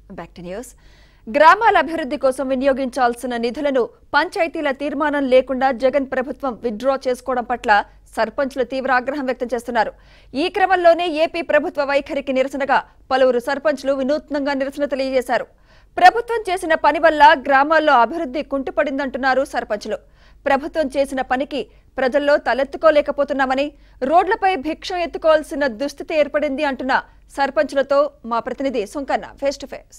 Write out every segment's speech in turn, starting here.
Back to news గ్రామాల అభివృద్ధి కోసం వినియోగించాల్సిన నిధులను పంచాయతీల తీర్మానం లేకుండా జగన్ ప్రభుత్వం విత్డ్రా చేసుకోవడం పట్ల సర్పంచ్లు తీవ్ర ఆగ్రహం వ్యక్తం చేస్తున్నారు ఈ క్రమంలోనే ఏపీ ప్రభుత్వ వైఖరికి నిరసనగా పలువురు సర్పంచ్లు వినూత్నంగా నిరసన తెలియజేశారు ప్రభుత్వం చేసిన పని వల్ల గ్రామాల్లో అభివృద్ధి కుంటుపడిందంటున్నారు సర్పంచ్లు ప్రభుత్వం చేసిన పనికి ప్రజల్లో తలెత్తుకోలేకపోతున్నామని రోడ్లపై భిక్షం ఎత్తుకోవాల్సిన దుస్థితి ఏర్పడింది అంటున్న సర్పంచ్లతో మా ప్రతినిధి సుంకన్న ఫేస్ టు ఫేస్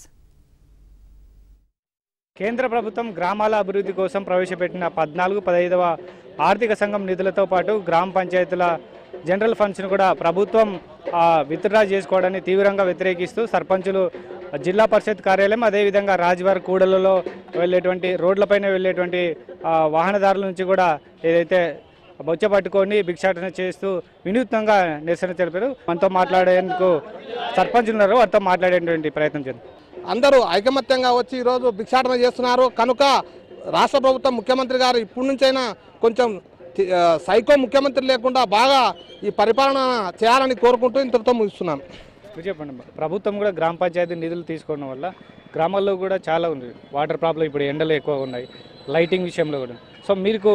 కేంద్ర ప్రభుత్వం గ్రామాల అభివృద్ధి కోసం ప్రవేశపెట్టిన పద్నాలుగు పదహైదవ ఆర్థిక సంఘం నిధులతో పాటు గ్రామ పంచాయతీల జనరల్ ఫండ్స్ను కూడా ప్రభుత్వం ఆ, విత్డ్రా చేసుకోవడాన్ని తీవ్రంగా వ్యతిరేకిస్తూ సర్పంచులు జిల్లా పరిషత్ కార్యాలయం అదేవిధంగా రాజ్వార్ కూడలలో వెళ్ళేటువంటి రోడ్లపైన వెళ్ళేటువంటి ఆ, వాహనదారుల నుంచి కూడా ఏదైతే బొచ్చ పట్టుకొని భిక్షాటన చేస్తూ వినూత్నంగా నిరసన తెలిపారు మనతో మాట్లాడేందుకు సర్పంచులు ఉన్నారు వారితో మాట్లాడేటువంటి ప్రయత్నం చేద్దాం అందరూ ఐకమత్యంగా వచ్చి ఈరోజు భిక్షాటన చేస్తున్నారు కనుక రాష్ట్ర ప్రభుత్వం ముఖ్యమంత్రి గారు ఇప్పటి నుంచైనా కొంచెం తి- ఆ, సైకో ముఖ్యమంత్రి లేకుండా బాగా ఈ పరిపాలన చేయాలని కోరుకుంటూ ఇంతటితో ముగిస్తున్నాను మీరు చెప్పండి అమ్మా. ప్రభుత్వం కూడా గ్రామ పంచాయతీ నిధులు తీసుకోవడం వల్ల గ్రామాల్లో కూడా చాలా ఉంది వాటర్ ప్రాబ్లం ఇప్పుడు ఎండలు ఎక్కువ ఉన్నాయి లైటింగ్ విషయంలో కూడా సో మీకు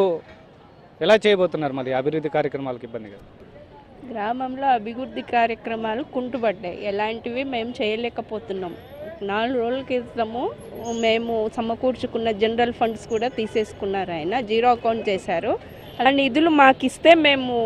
ఎలా చేయబోతున్నారు మరి అభివృద్ధి కార్యక్రమాలకు ఇబ్బంది కదా గ్రామంలో అభివృద్ధి కార్యక్రమాలు కుంటుపడ్డాయి ఎలాంటివి మేము చేయలేకపోతున్నాం నాలుగు రోజుల క్రితము మేము సమకూర్చుకున్న జనరల్ ఫండ్స్ కూడా తీసేసుకున్నారు ఆయన జీరో అకౌంట్ చేశారు అలా నిధులు మాకు ఇస్తే మేము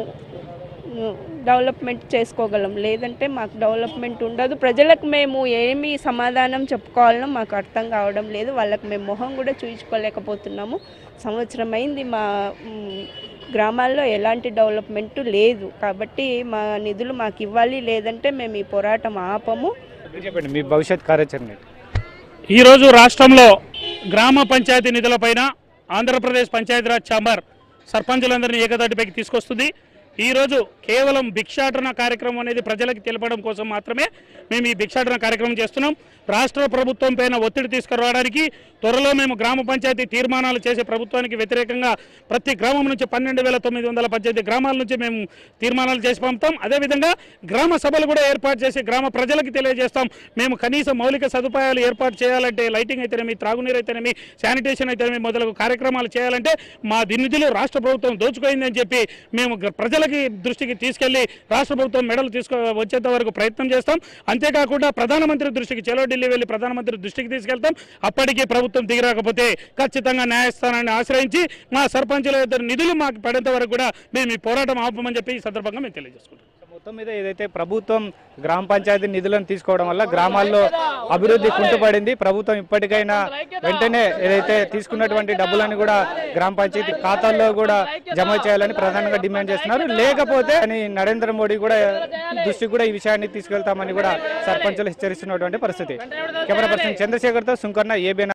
ఉమ్, డెవలప్మెంట్ చేసుకోగలం లేదంటే మాకు డెవలప్మెంట్ ఉండదు ప్రజలకు మేము ఏమి సమాధానం చెప్పుకోవాలనో మాకు అర్థం కావడం లేదు వాళ్ళకి మేము మొహం కూడా చూయించుకోలేకపోతున్నాము సంవత్సరం అయింది మా ఉమ్, గ్రామాల్లో ఎలాంటి డెవలప్మెంట్ లేదు కాబట్టి మా నిధులు మాకు ఇవ్వాలి లేదంటే మేము ఈ పోరాటం ఆపము మీరు చెప్పండి మీ భవిష్యత్ కార్యాచరణ ఏంటి? ఈరోజు రాష్ట్రంలో గ్రామ పంచాయతీ నిధులపైన ఆంధ్రప్రదేశ్ పంచాయతీరాజ్ ఛాంబర్ సర్పంచులందరినీ ఏకదాటిపైకి తీసుకొస్తుంది ఈరోజు కేవలం భిక్షాటన కార్యక్రమం అనేది ప్రజలకు తెలపడం కోసం మాత్రమే మేము ఈ భిక్షాటన కార్యక్రమం చేస్తున్నాం రాష్ట్ర ప్రభుత్వం పైన ఒత్తిడి తీసుకురావడానికి త్వరలో మేము గ్రామ పంచాయతీ తీర్మానాలు చేసే ప్రభుత్వానికి వ్యతిరేకంగా ప్రతి గ్రామం నుంచి పన్నెండు వేల తొమ్మిది వందల పద్దెనిమిది గ్రామాల నుంచి మేము తీర్మానాలు చేసి పంపుతాం అదేవిధంగా గ్రామ సభలు కూడా ఏర్పాటు చేసి గ్రామ ప్రజలకు తెలియజేస్తాం మేము కనీస మౌలిక సదుపాయాలు ఏర్పాటు చేయాలంటే లైటింగ్ అయితేనేమి త్రాగునీరు అయితేనేమి శానిటేషన్ అయితేనేమి మొదలగు కార్యక్రమాలు చేయాలంటే మా నిధులు రాష్ట్ర ప్రభుత్వం దోచుకోయిందని చెప్పి మేము గ- ప్రజలకి దృష్టికి తీసుకెళ్లి రాష్ట్ర ప్రభుత్వం మెడలు తీసుకో వచ్చేంత వరకు ప్రయత్నం చేస్తాం అంతేకాకుండా ప్రధానమంత్రి దృష్టికి చెలో ఢిల్లీ వెళ్ళి ప్రధానమంత్రి దృష్టికి తీసుకెళ్తాం అప్పటికీ ప్రభుత్వం దిగిరాకపోతే ఖచ్చితంగా న్యాయస్థానాన్ని ఆశ్రయించి మా సర్పంచుల ఇద్దరు నిధులు మాకు పడేంత వరకు కూడా మేము ఈ పోరాటం ఆపమని చెప్పి ఈ సందర్భంగా మేము తెలియజేసుకుంటాం మొత్తం మీద ఏదైతే ప్రభుత్వం గ్రామ పంచాయతీ నిధులను తీసుకోవడం వల్ల గ్రామాల్లో అభివృద్ధి కుంటుపడింది ప్రభుత్వం ఇప్పటికైనా వెంటనే ఏదైతే తీసుకున్నటువంటి డబ్బులను కూడా గ్రామ పంచాయతీ ఖాతాల్లో కూడా జమ చేయాలని ప్రధానంగా డిమాండ్ చేస్తున్నారు లేకపోతే అని నరేంద్ర మోడీ కూడా దృష్టికి కూడా ఈ విషయాన్ని తీసుకెళ్తామని కూడా సర్పంచులు హెచ్చరిస్తున్నటువంటి పరిస్థితి కెమెరా పర్సన్ చంద్రశేఖర్తో సుంకర్ణ ఏబిఎన్